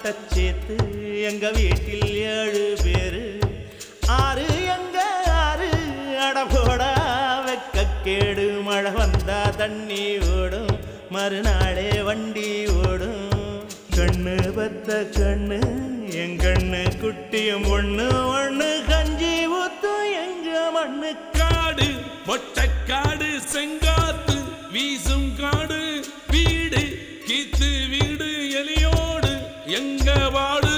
ஆட்டச் சேர்த்து எங்க வீட்டில் ஏழு பேரு ஆறு எங்க ஆறு அடபோடா வெக்கக்கேடு மழை வந்தா தண்ணி ஓடும் மறுநாளே வண்டி ஓடும் கண்ணு பத்த கண்ணு என் கண்ணு குட்டியும் ஒண்ணு ஒண்ணு கஞ்சி ஊத்தும் எங்க மண்ணு காடு மொட்டைக்காடு செங்காத்து வீசும் காடு வீடு கீத்து வீடு எலியோடு எங்க வாடு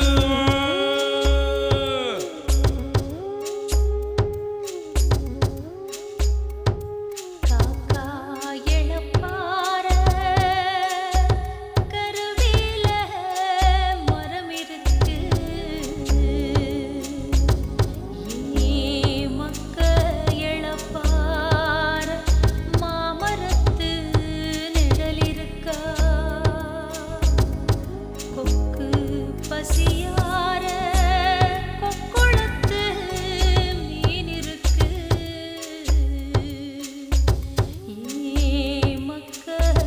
காக்கா எழப்பார கருவேல மரம் இருக்கு ஏ மக்க எழப்பார மாமரத்து நிழல் இருக்கா கொக்கு பசியார கொக்குளத்து மீன் இருக்கு ஏ மக்க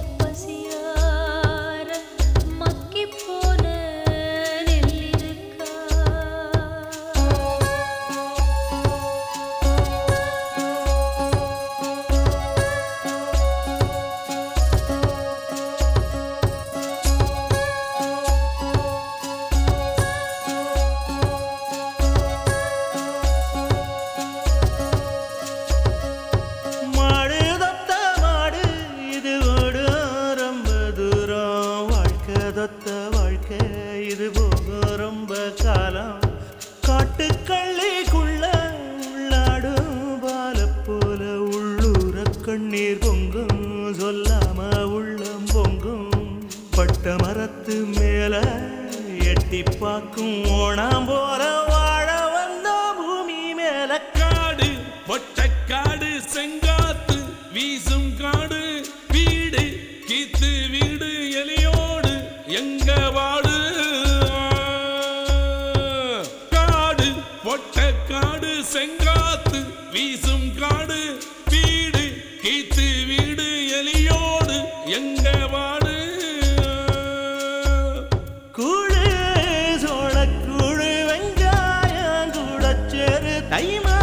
பசியார மக்கி போன நெல் இருக்கா மாடு தொத்த மாடு இது ஓடும் ரொம்ப தூரம் வாழ்க்கை தொத்த வாழ்க்கை இது போகும் ரொம்ப காலம் காட்டுக்கள்ளிக்குள்ள உள்ளாடும் பால போல உள்ளூர கண்ணீர் பொங்கும் சொல்லாம உள்ளம் பொங்கும் பட்ட மரத்து மேல எட்டி பார்க்கும் ஓணாம் போல வாழ வந்த பூமி மேல காடு மொட்டைக்காடு செங்காத்து வீசும் காடு வீடு கீத்து வீடு எலியோடு எங்க வாடு காடு மொட்டைக்காடு செங்காத்து வீசும் காடு வீடு கீத்து வீடு எலியோடு எங்க வாடு கூழு சோளக்கூழு வெங்காயம் கூடச்சேரு தை